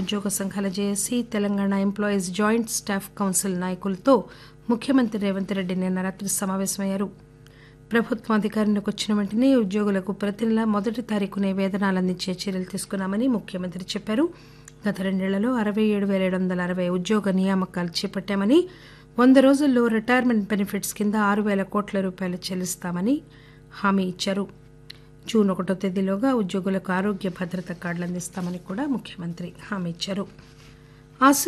ఉద్యోగ సంఘాల JAC Telangana employees joint staff council నాయకులతో ముఖ్యమంత్రి రేవంత్ రెడ్డి నిన్న రాత్రి సమావేశమయ్యారు ప్రభుత్వం అధికారంలోకి వచ్చిన వెంటనే ఉద్యోగులకు ప్రతి నెల మొదటి తారీఖునే వేతనాలు అందించే చర్యలు తీసుకున్నామని ముఖ్యమంత్రి చెప్పారు గత రెండేళ్లలో అరవై ఏడు పేల ఏడు వందల అరవై ఉద్యోగ నియామకాలు చేపట్టామని వంద రోజుల్లో రిటైర్మెంట్ బెనిఫిట్స్ కింద ఆరు పేల కోట్ల రూపాయలు చెల్లిస్తామని హామీ ఇచ్చారు జూన్ ఒకటో తేదీలోగా ఉద్యోగులకు ఆరోగ్య భద్రత కార్డులు అందిస్తామని కూడా ముఖ్యమంత్రి హామీ ఇచ్చారు ఆసియా